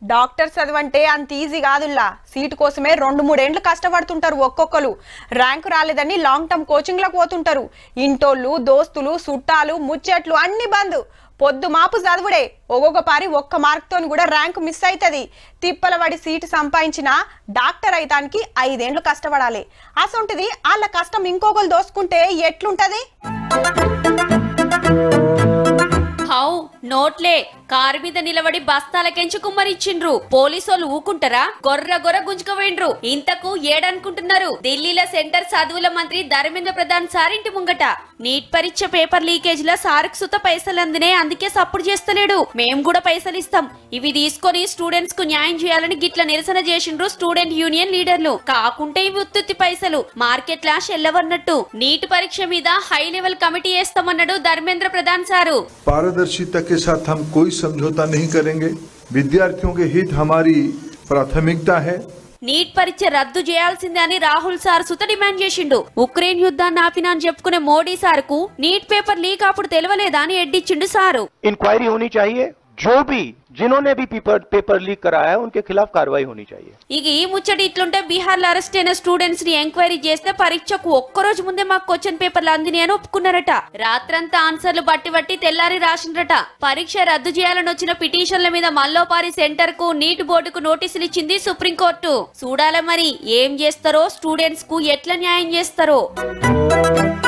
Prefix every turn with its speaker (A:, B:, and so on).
A: doctor చదవంటే అంత easy కాదుల్లా seat కోసమే రెండు మూడేండ్లు కష్టపడుతుంటారు ఒక్కొక్కరు ర్యాంకు రాలేదని లాంగ్ టర్మ్ కోచింగ్లకు పోతుంటారు ఇంటోళ్ళు దోస్తులు చుట్టాలు ముచ్చట్లు అన్ని బంద్ పొద్దు మాపు చదువుడే ఒక్కొక్క పారి ఒక్క మార్క్తో కూడా ర్యాంకు మిస్ అవుతుంది తిప్పలవాడి సీటు సంపాదించిన డాక్టర్ అయితానికి ఐదేండ్లు కష్టపడాలి అసొంటిది వాళ్ళ కష్టం ఇంకొకరు దోసుకుంటే ఎట్లుంటది
B: హౌ నోట్లే కారు మీద నిలబడి బస్తాలకెంచి కుమ్మరిచ్చిండ్రు పోలీసోళ్ళు ఊకుంటారా గొర్ర గొర్ర గుంజుకుపోయిండ్రు ఇంతకు ఏడనుకుంటున్నారు ఢిల్లీలో సెంటర్ చదువుల మంత్రి ధర్మేంద్ర ప్రధాన్ సార్ ఇంటి ముంగట నీట్ పరీక్ష పేపర్ లీకేజ్ లో సార్కు సుత పైసలు అందినే అందుకే సప్పుడు చేస్తలేడు మేం కూడా పైసలు ఇస్తాం ఇవి తీసుకొని స్టూడెంట్స్ కు న్యాయం చేయాలని గిట్ల నిరసన చేసిండ్రు స్టూడెంట్ యూనియన్ లీడర్లు కాకుంటే ఇవి ఉత్తుత్తి పైసలు మార్కెట్ లా షెల్లవన్నట్టు నీట్ పరీక్ష మీద హై లెవెల్ కమిటీ వేస్తామన్నాడు ధర్మేంద్ర ప్రధాన్ సారు
C: पारदर्शिता के साथ हम कोई समझौता नहीं करेंगे विद्यार्थियों के हित हमारी प्राथमिकता है
B: నీట్ పరీక్ష రద్దు చేయాల్సిందే అని రాహుల్ సార్ సుత డిమాండ్ చేసిండు ఉక్రెయిన్ యుద్ధాన్ని ఆపినా అని చెప్పుకునే మోడీ సార్ కు నీట్ పేపర్ లీక్ అప్పుడు తెలియలేదా అని ఎడ్డిచ్చిండు సారు
D: इंक्वायरी होनी चाहिए जो भी जिन्होंने भी पेपर पेपर लीक कराया है उनके खिलाफ कार्रवाई होनी चाहिए
B: ఇక ఈ ముచ్చటి ఇట్లుంటే బీహార్ లో అరెస్ట్ అయిన స్టూడెంట్స్ ని ఎంక్వైరీ చేస్తే పరీక్షకు ఒక్క రోజు ముందే మాకు క్వశ్చన్ పేపర్లు అందిని అని ఒప్పుకున్నారట రాత్రంతా ఆన్సర్లు బట్టి బట్టి తెల్లారి రాసిండ్రట పరీక్ష రద్దు చేయాలని వచ్చిన పిటిషన్ల మీద మల్లోపారి సెంటర్ కు నీట్ బోర్డుకు నోటీసులు ఇచ్చింది సుప్రీంకోర్టు చూడాల మరి ఏం చేస్తారో స్టూడెంట్స్ కు ఎట్లా న్యాయం చేస్తారో